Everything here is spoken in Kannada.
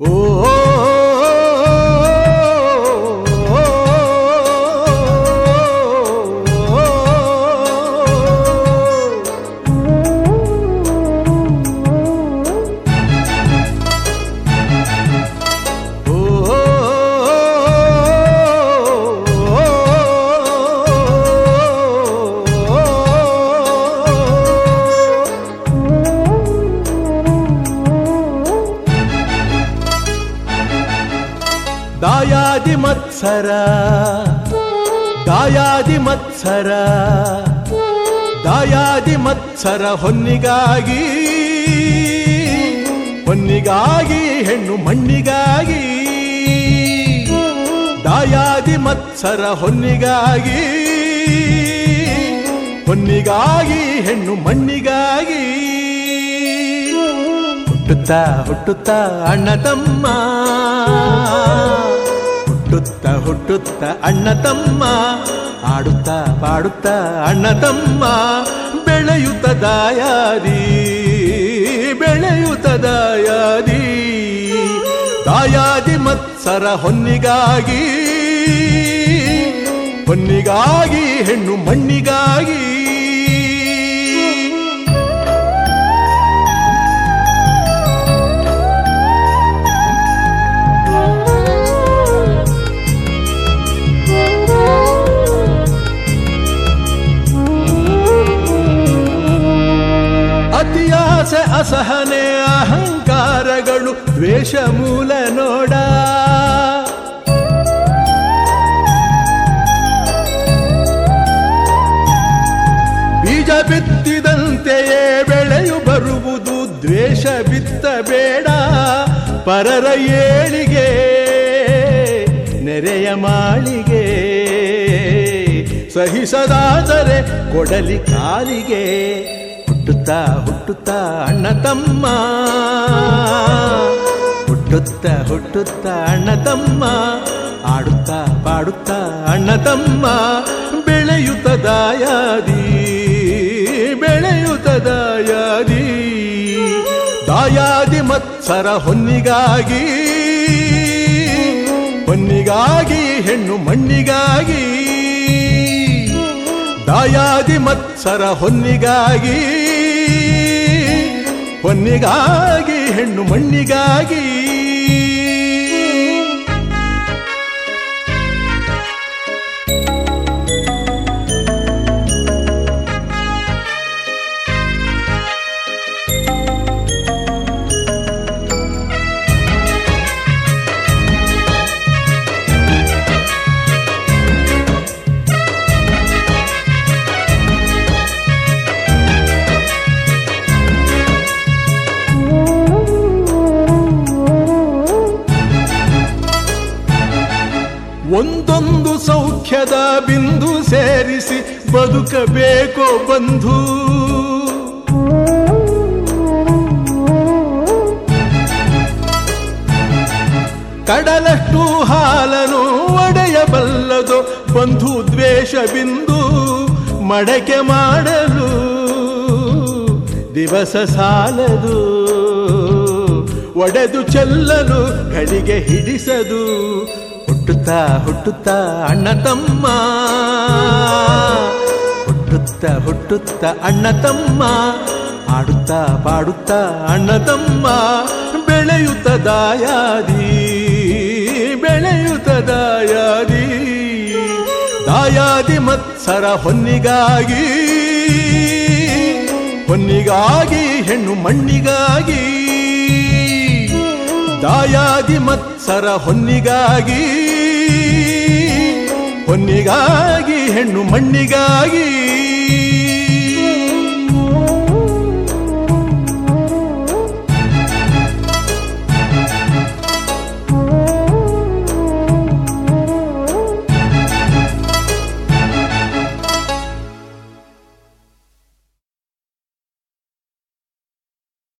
ದಾಯಾದಿ ಮತ್ಸರ ದಾಯಾದಿ ಮತ್ಸರ ದಾಯಾದಿ ಮತ್ಸರ ಹೊನ್ನಿಗಾಗಿ ಹೊನ್ನಿಗಾಗಿ ಹೆಣ್ಣು ಮಣ್ಣಿಗಾಗಿ ದಾಯಾದಿ ಮತ್ಸರ ಹೊನ್ನಿಗಾಗಿ ಹೊನ್ನಿಗಾಗಿ ಹೆಣ್ಣು ಮಣ್ಣಿಗಾಗಿ ಹುಟ್ಟುತ್ತಾ ಹುಟ್ಟುತ್ತಾ ಅಣ್ಣ ತಮ್ಮ ಹುಟ್ಟುತ್ತ ಹುಟ್ಟುತ್ತ ಅಣ್ಣ ತಮ್ಮ ಆಡುತ್ತಾ ಪಾಡುತ್ತಾ ಅಣ್ಣ ತಮ್ಮ ಬೆಳೆಯುತ್ತ ದಾಯಾದಿ ಬೆಳೆಯುತ್ತ ದಾಯಾದಿ ದಾಯಾದಿ ಮತ್ಸರ ಹೊನ್ನಿಗಾಗಿ ಹೊನ್ನಿಗಾಗಿ ಹೆಣ್ಣು ಮಣ್ಣಿಗಾಗಿ ಅತಿಯಾಸೆ ಅಸಹನೆ ಅಹಂಕಾರಗಳು ದ್ವೇಷ ಮೂಲ ನೋಡ ಬೀಜ ಬಿತ್ತಿದಂತೆಯೇ ಬೆಳೆಯು ಬರುವುದು ದ್ವೇಷ ಬಿತ್ತಬೇಡ ಪರರ ಏಳಿಗೆ ನೆರೆಯ ಮಾಳಿಗೆ ಸಹಿಸದಾದರೆ ಕೊಡಲಿ ಕಾಲಿಗೆ ಹುಟ್ಟುತ್ತಾ ಹುಟ್ಟುತ್ತಾ ಅಣ್ಣ ತಮ್ಮ ಹುಟ್ಟುತ್ತ ಹುಟ್ಟುತ್ತ ಅಣ್ಣ ತಮ್ಮ ಆಡುತ್ತಾ ಪಾಡುತ್ತಾ ಅಣ್ಣ ತಮ್ಮ ಬೆಳೆಯುತ್ತ ದಾಯಾದಿ ಬೆಳೆಯುತ್ತ ದಾಯಾದಿ ದಾಯಾದಿ ಮತ್ಸರ ಹೊನ್ನಿಗಾಗಿ ಹೊನ್ನಿಗಾಗಿ ಹೆಣ್ಣು ಮಣ್ಣಿಗಾಗಿ ದಾಯಾದಿ ಮತ್ಸರ ಹೊನ್ನಿಗಾಗಿ ಹೊನ್ನಿಗಾಗಿ ಹೆಣ್ಣು ಮಣ್ಣಿಗಾಗಿ ಒಂದೊಂದು ಸೌಖ್ಯದ ಬಿಂದು ಸೇರಿಸಿ ಬದುಕಬೇಕೋ ಬಂಧು ಕಡಲಷ್ಟು ಹಾಲನು ಒಡೆಯಬಲ್ಲದು ಬಂಧು ದ್ವೇಷ ಬಿಂದು ಮಡಕೆ ಮಾಡಲು ದಿವಸ ಸಾಲದು ಒಡೆದು ಚೆಲ್ಲಲು ಗಳಿಗೆ ಹಿಡಿಸದು ಹುಟ್ಟುತ್ತಾ ಹುಟ್ಟುತ್ತಾ ಅಣ್ಣ ತಮ್ಮ ಹುಟ್ಟುತ್ತ ಹುಟ್ಟುತ್ತ ಅಣ್ಣ ತಮ್ಮ ಆಡುತ್ತಾ ಪಾಡುತ್ತಾ ಅಣ್ಣ ತಮ್ಮ ಬೆಳೆಯುತ್ತ ದಾಯಾದಿ ಬೆಳೆಯುತ್ತ ದಾಯಾದಿ ದಾಯಾದಿ ಮತ್ಸರ ಹೊನ್ನಿಗಾಗಿ ಹೊನ್ನಿಗಾಗಿ ಹೆಣ್ಣು ಮಣ್ಣಿಗಾಗಿ ದಾಯಾದಿ ಮತ್ಸರ ಹೊನ್ನಿಗಾಗಿ ಹೊನ್ನಿಗಾಗಿ ಹೆಣ್ಣು ಮಣ್ಣಿಗಾಗಿ